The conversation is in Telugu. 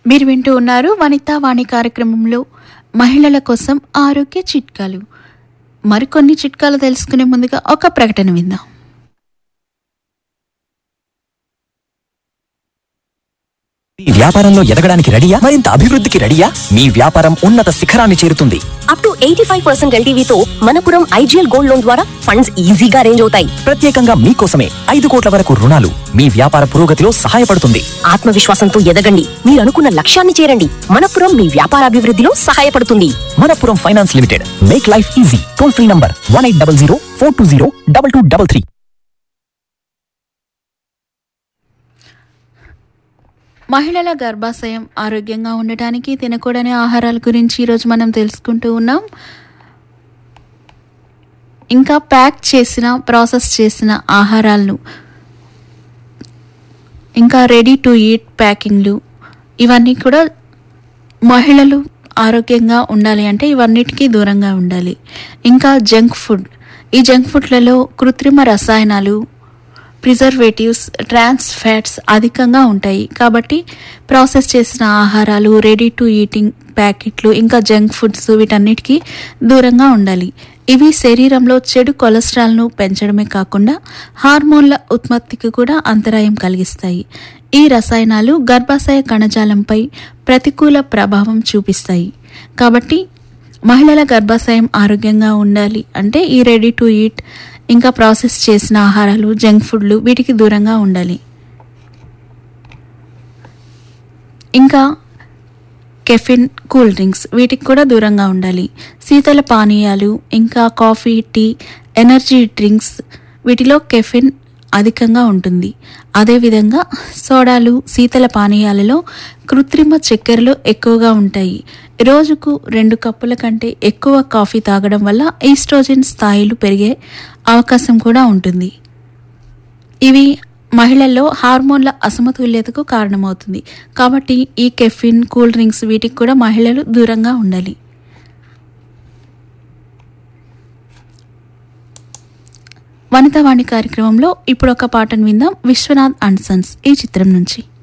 మీరు వింటూ ఉన్నారు వనితా వాణి కార్యక్రమంలో మహిళల కోసం ఆరోగ్య చిట్కాలు మరికొన్ని చిట్కాలు తెలుసుకునే ముందుగా ఒక ప్రకటన విందాం మీ వ్యాపారంలో ఎదగడానికి రెడీయా మరింత అభివృద్ధికి రెడీయా మీ వ్యాపారం ఉన్నత శిఖరాన్ని చేరుతుంది up to eighty five percent ఎల్టీవీతో మనపురం ఐజీఎల్ గోల్డ్ లోన్ ద్వారా ఫండ్స్ ఈజీగా అరేంజ్ అవుతాయి ప్రత్యేకంగా మీకోసమే ఐదు కోట్ల వరకు రుణాలు మీ వ్యాపార పురోగతిలో సహాయపడుతుంది ఆత్మవిశ్వాసంతో ఎదగండి మీరు అనుకున్న లక్ష్యాన్ని చేరండి మనపురం మీ వ్యాపార అభివృద్ధిలో సహాయపడుతుంది Manappuram finance limited make life easy toll free number one eight double zero four two zero double two double three మహిళల గర్భాశయం ఆరోగ్యంగా ఉండటానికి తినకూడని ఆహారాల గురించి ఈరోజు మనం తెలుసుకుంటూ ఉన్నాం ఇంకా ప్యాక్ చేసిన ప్రాసెస్ చేసిన ఆహారాలను ఇంకా రెడీ టు ఈట్ ప్యాకింగ్లు ఇవన్నీ కూడా మహిళలు ఆరోగ్యంగా ఉండాలి అంటే ఇవన్నిటికీ దూరంగా ఉండాలి ఇంకా జంక్ ఫుడ్ ఈ జంక్ ఫుడ్లలో కృత్రిమ రసాయనాలు ప్రిజర్వేటివ్స్ ట్రాన్స్ ఫ్యాట్స్ అధికంగా ఉంటాయి కాబట్టి ప్రాసెస్ చేసిన ఆహారాలు రెడీ టు ఈటింగ్ ప్యాకెట్లు ఇంకా జంక్ ఫుడ్స్ వీటన్నిటికీ దూరంగా ఉండాలి ఇవి శరీరంలో చెడు కొలెస్ట్రాల్ను పెంచడమే కాకుండా హార్మోన్ల ఉత్పత్తికి కూడా అంతరాయం కలిగిస్తాయి ఈ రసాయనాలు గర్భాశయ కణజాలంపై ప్రతికూల ప్రభావం చూపిస్తాయి కాబట్టి మహిళల గర్భాశయం ఆరోగ్యంగా ఉండాలి అంటే ఈ రెడీ టు ఈట్ ఇంకా ప్రాసెస్ చేసిన ఆహారాలు జంక్ ఫుడ్లు వీటికి దూరంగా ఉండాలి ఇంకా కెఫిన్ కూల్ డ్రింక్స్ వీటికి కూడా దూరంగా ఉండాలి శీతల పానీయాలు ఇంకా కాఫీ టీ ఎనర్జీ డ్రింక్స్ వీటిలో కెఫిన్ అధికంగా ఉంటుంది అదేవిధంగా సోడాలు శీతల పానీయాలలో కృత్రిమ చక్కెరలు ఎక్కువగా ఉంటాయి రోజుకు రెండు కప్పుల కంటే ఎక్కువ కాఫీ తాగడం వల్ల ఈస్ట్రోజన్ స్థాయిలు పెరిగే అవకాశం కూడా ఉంటుంది ఇవి మహిళల్లో హార్మోన్ల అసమతుల్యతకు కారణమవుతుంది కాబట్టి ఈ కెఫిన్ కూల్ డ్రింక్స్ వీటికి కూడా మహిళలు దూరంగా ఉండాలి వనితావాణి కార్యక్రమంలో ఇప్పుడు ఒక పాటను విందాం విశ్వనాథ్ అండ్ సన్స్ ఈ చిత్రం నుంచి